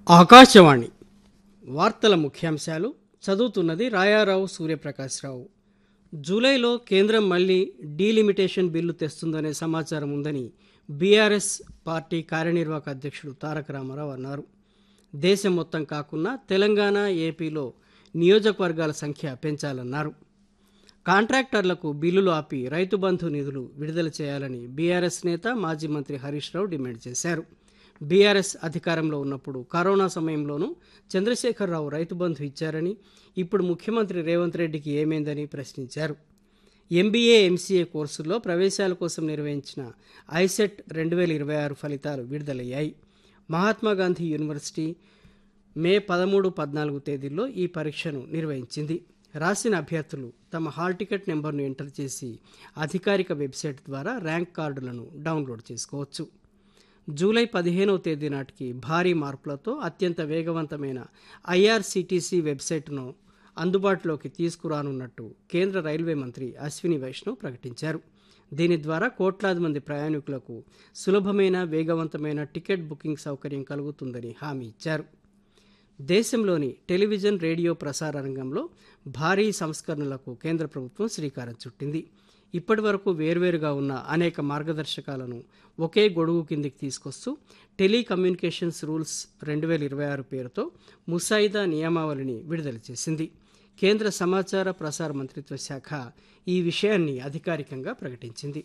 ఆకాశవాణి వార్తల ముఖ్యాంశాలు చదువుతున్నది రాయారావు సూర్యప్రకాశ్రావు జూలైలో కేంద్రం మళ్లీ డీలిమిటేషన్ బిల్లు తెస్తుందనే సమాచారం ఉందని బీఆర్ఎస్ పార్టీ కార్యనిర్వాహక అధ్యక్షుడు తారక రామారావు అన్నారు దేశం మొత్తం కాకుండా తెలంగాణ ఏపీలో నియోజకవర్గాల సంఖ్య పెంచాలన్నారు కాంట్రాక్టర్లకు బిల్లులు ఆపి రైతు బంధు నిధులు విడుదల చేయాలని బీఆర్ఎస్ నేత మాజీ మంత్రి హరీష్ రావు డిమాండ్ చేశారు బీఆర్ఎస్ అధికారంలో ఉన్నప్పుడు కరోనా సమయంలోనూ చంద్రశేఖరరావు రైతు బంధు ఇచ్చారని ఇప్పుడు ముఖ్యమంత్రి రేవంత్ రెడ్డికి ఏమైందని ప్రశ్నించారు ఎంబీఏ ఎంసీఏ కోర్సుల్లో ప్రవేశాల కోసం నిర్వహించిన ఐసెట్ రెండు వేల ఇరవై ఆరు ఫలితాలు విడుదలయ్యాయి మహాత్మా గాంధీ యూనివర్సిటీ మే పదమూడు పద్నాలుగు తేదీల్లో ఈ పరీక్షను నిర్వహించింది రాసిన అభ్యర్థులు తమ హాల్ టికెట్ నెంబర్ను ఎంటర్ చేసి అధికారిక వెబ్సైట్ ద్వారా ర్యాంక్ కార్డులను డౌన్లోడ్ చేసుకోవచ్చు జూలై పదిహేనవ తేదీ నాటికి భారీ మార్పులతో అత్యంత వేగవంతమైన ఐఆర్సీటీసీ వెబ్సైట్ను అందుబాటులోకి తీసుకురానున్నట్టు కేంద్ర రైల్వే మంత్రి అశ్విని వైష్ణవ్ ప్రకటించారు దీని ద్వారా కోట్లాది మంది ప్రయాణికులకు సులభమైన వేగవంతమైన టికెట్ బుకింగ్ సౌకర్యం కలుగుతుందని హామీ ఇచ్చారు దేశంలోని టెలివిజన్ రేడియో ప్రసార రంగంలో భారీ సంస్కరణలకు కేంద్ర ప్రభుత్వం శ్రీకారం చుట్టింది ఇప్పటి వరకు వేర్వేరుగా ఉన్న అనేక మార్గదర్శకాలను ఒకే గొడుగు కిందికి తీసుకొస్తూ టెలికమ్యూనికేషన్స్ రూల్స్ రెండు వేల ఇరవై ఆరు పేరుతో ముసాయిదా నియమావళిని విడుదల చేసింది కేంద్ర సమాచార ప్రసార మంత్రిత్వ శాఖ ఈ విషయాన్ని అధికారికంగా ప్రకటించింది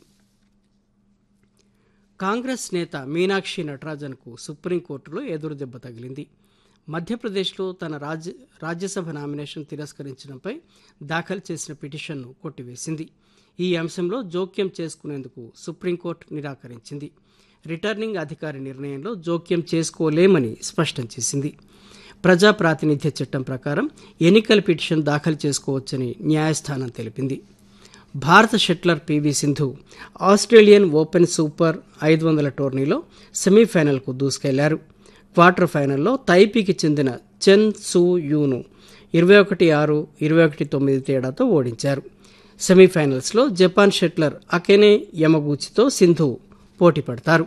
కాంగ్రెస్ నేత మీనాక్షి నటరాజన్కు సుప్రీంకోర్టులో ఎదురుదెబ్బ తగిలింది మధ్యప్రదేశ్లో తన రాజ్య రాజ్యసభ నామినేషన్ తిరస్కరించడంపై దాఖలు చేసిన పిటిషన్ను కొట్టివేసింది ఈ అంశంలో జోక్యం చేసుకునేందుకు సుప్రీంకోర్టు నిరాకరించింది రిటర్నింగ్ అధికారి నిర్ణయంలో జోక్యం చేసుకోలేమని స్పష్టం చేసింది ప్రజా ప్రాతినిధ్య చట్టం ప్రకారం ఎన్నికల పిటిషన్ దాఖలు చేసుకోవచ్చని న్యాయస్థానం తెలిపింది భారత shuttler PV Sindhu Australian Open super ఐదు వందల టోర్నీలో సెమీఫైనల్కు దూసుకెళ్లారు క్వార్టర్ ఫైనల్లో తైపీకి చెందిన చెన్ సూ యూను ఇరవై ఒకటి ఆరు ఇరవై ఒకటి తొమ్మిది తేడాతో ఓడించారు సెమీఫైనల్స్లో జపాన్ షట్లర్ అకెనే యమగూచితో సింధు పోటీ పడతారు